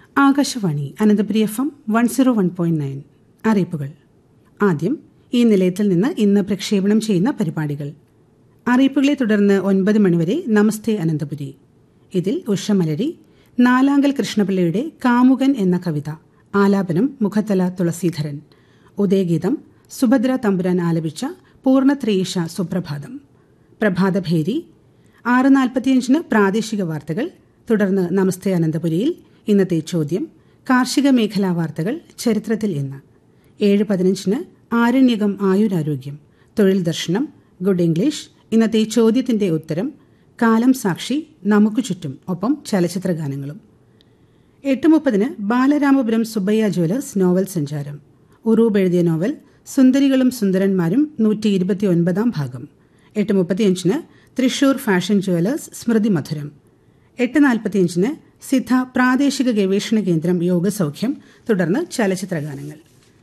Akashvani Ananthapuri F M one zero one point nine അറിയിപ്പുകൾ ആദ്യം ഈ നിലയത്തിൽ നിന്ന് ഇന്ന് പ്രക്ഷേപണം ചെയ്യുന്ന പരിപാടികൾ അറിയിപ്പുകളെ തുടർന്ന് ഒൻപത് മണിവരെ നമസ്തേ അനന്തപുരി ഇതിൽ ഉഷമലരി നാലാങ്കൽ കൃഷ്ണപിള്ളയുടെ കാമുകൻ എന്ന കവിത ആലാപനം മുഖത്തല തുളസീധരൻ ഉദയഗീതം സുഭദ്ര തമ്പുരാൻ ആലപിച്ച പൂർണ്ണത്രയീഷ സുപ്രഭാതം പ്രഭാതഭേരി ആറ് നാൽപ്പത്തിയഞ്ചിന് പ്രാദേശിക വാർത്തകൾ തുടർന്ന് നമസ്തേ അനന്തപുരിയിൽ ഇന്നത്തെ ചോദ്യം കാർഷിക മേഖലാ വാർത്തകൾ ചരിത്രത്തിൽ ഇന്ന് ഏഴ് പതിനഞ്ചിന് ആരണ്യകം ആയുരാരോഗ്യം തൊഴിൽ ദർശനം ഗുഡ് ഇംഗ്ലീഷ് ഇന്നത്തെ ചോദ്യത്തിന്റെ ഉത്തരം കാലം സാക്ഷി നമുക്ക് ചുറ്റും ഒപ്പം ചലച്ചിത്ര ഗാനങ്ങളും എട്ട് മുപ്പതിന് ബാലരാമപുരം സുബ്ബയ്യ ജ്വല്ലേഴ്സ് നോവൽ സഞ്ചാരം ഉറൂബ് എഴുതിയ നോവൽ സുന്ദരികളും സുന്ദരന്മാരും നൂറ്റി ഇരുപത്തി ഒൻപതാം ഭാഗം എട്ട് മുപ്പത്തിയഞ്ചിന് തൃശൂർ ഫാഷൻ ജ്വല്ലേഴ്സ് സ്മൃതി മധുരം എട്ട് നാൽപ്പത്തിയഞ്ചിന് സിദ്ധ പ്രാദേശിക ഗവേഷണ കേന്ദ്രം യോഗസൗഖ്യം തുടർന്ന് ചലച്ചിത്ര ഗാനങ്ങൾ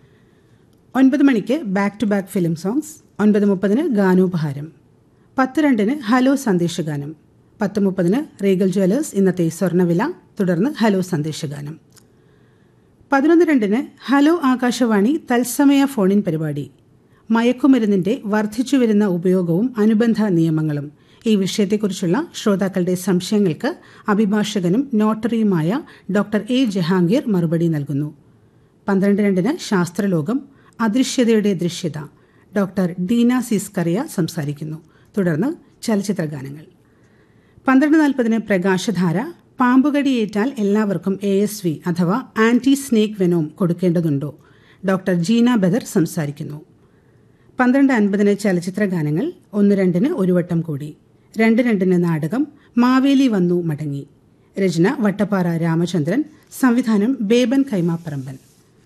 ഒൻപത് മണിക്ക് back to back film songs ഒൻപത് മുപ്പതിന് ഗാനോപഹാരം പത്ത് രണ്ടിന് ഹലോ സന്ദേശഗാനം പത്ത് മുപ്പതിന് റീഗൽ ജ്വല്ലേഴ്സ് ഇന്നത്തെ സ്വർണ്ണവില തുടർന്ന് ഹലോ സന്ദേശഗാനം പതിനൊന്ന് രണ്ടിന് ഹലോ ആകാശവാണി തത്സമയ ഫോണിൻ പരിപാടി മയക്കുമരുന്നിന്റെ വർദ്ധിച്ചുവരുന്ന ഉപയോഗവും അനുബന്ധ നിയമങ്ങളും ഈ വിഷയത്തെക്കുറിച്ചുള്ള ശ്രോതാക്കളുടെ സംശയങ്ങൾക്ക് അഭിഭാഷകനും നോട്ടറിയുമായ ഡോക്ടർ എ ജഹാംഗീർ മറുപടി നൽകുന്നു പന്ത്രണ്ട് രണ്ടിന് ശാസ്ത്രലോകം അദൃശ്യതയുടെ ദൃശ്യത ഡോക്ടർ ഡീന സിസ്കറിയ സംസാരിക്കുന്നു തുടർന്ന് ചലച്ചിത്ര ഗാനങ്ങൾ പന്ത്രണ്ട് നാൽപ്പതിന് പ്രകാശധാര പാമ്പുകടിയേറ്റാൽ എല്ലാവർക്കും എ എസ് വി അഥവാ ആന്റി സ്നേക്ക് വെനോം കൊടുക്കേണ്ടതുണ്ടോ ഡോക്ടർ ജീന ബദർ സംസാരിക്കുന്നു പന്ത്രണ്ട് അൻപതിന് ചലച്ചിത്ര ഗാനങ്ങൾ ഒന്ന് രണ്ടിന് ഒരു വട്ടം കൂടി രണ്ട് രണ്ടിന് നാടകം മാവേലി വന്നു മടങ്ങി രചന വട്ടപ്പാറ രാമചന്ദ്രൻ സംവിധാനം ബേബൻ കൈമാപ്പറമ്പൻ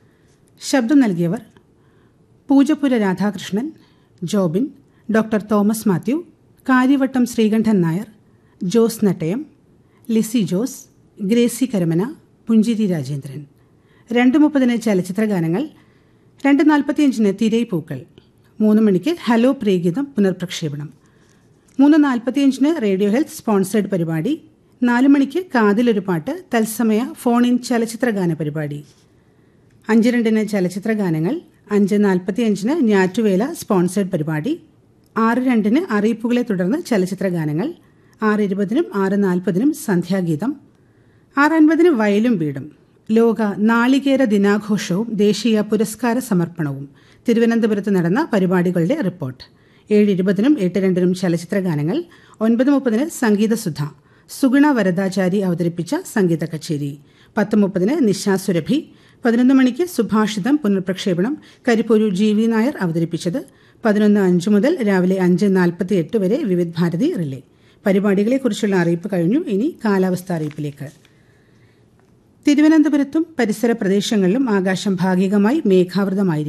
ശബ്ദം നൽകിയവർ പൂജപ്പുര രാധാകൃഷ്ണൻ ജോബിൻ ഡോക്ടർ തോമസ് മാത്യു കാര്യവട്ടം ശ്രീകണ്ഠൻ നായർ ജോസ് നട്ടയം ലിസി ജോസ് ഗ്രേസി കരമന പുഞ്ചിരി രാജേന്ദ്രൻ രണ്ട് മുപ്പതിന് ചലച്ചിത്ര ഗാനങ്ങൾ രണ്ട് നാൽപ്പത്തിയഞ്ചിന് തിരൈ പൂക്കൾ മൂന്ന് മണിക്ക് ഹലോ പ്രിയഗീതം പുനർപ്രക്ഷേപണം മൂന്ന് നാൽപ്പത്തിയഞ്ചിന് റേഡിയോ ഹെൽത്ത് സ്പോൺസേഡ് പരിപാടി നാല് മണിക്ക് കാതിലൊരു പാട്ട് തത്സമയ ഫോൺ ഇൻ ചലച്ചിത്ര ഗാന പരിപാടി അഞ്ച് രണ്ടിന് ചലച്ചിത്ര ഗാനങ്ങൾ അഞ്ച് നാൽപ്പത്തിയഞ്ചിന് ഞാറ്റുവേല സ്പോൺസേഡ് പരിപാടി ആറ് രണ്ടിന് അറിയിപ്പുകളെ തുടർന്ന് ചലച്ചിത്ര ഗാനങ്ങൾ ആറ് ഇരുപതിനും ആറ് നാൽപ്പതിനും സന്ധ്യാഗീതം ആറ് അൻപതിന് വയലും വീടും ലോക നാളികേര ദിനാഘോഷവും ദേശീയ പുരസ്കാര സമർപ്പണവും തിരുവനന്തപുരത്ത് നടന്ന പരിപാടികളുടെ റിപ്പോർട്ട് ഏഴ് ഇരുപതിനും എട്ട് രണ്ടിനും ചലച്ചിത്ര ഗാനങ്ങൾ ഒൻപത് മുപ്പതിന് സംഗീതസുധ സുഗുണ വരദാചാരി അവതരിപ്പിച്ച സംഗീത കച്ചേരി പത്ത് മുപ്പതിന് നിശാ സുരഭി പതിനൊന്ന് മണിക്ക് സുഭാഷിതം പുനർപ്രക്ഷേപണം കരിപ്പൂരു ജി വി നായർ അവതരിപ്പിച്ചത് പതിനൊന്ന് അഞ്ച് മുതൽ രാവിലെ അഞ്ച് നാൽപ്പത്തി എട്ട് വരെ വിവിധ് ഭാരതി റിലേ പരിപാടികളെക്കുറിച്ചുള്ള അറിയിപ്പ് കഴിഞ്ഞു ഇനി കാലാവസ്ഥ അറിയിപ്പിലേക്ക് തിരുവനന്തപുരത്തും പരിസര പ്രദേശങ്ങളിലും ആകാശം ഭാഗികമായി മേഘാവൃതമായിരിക്കും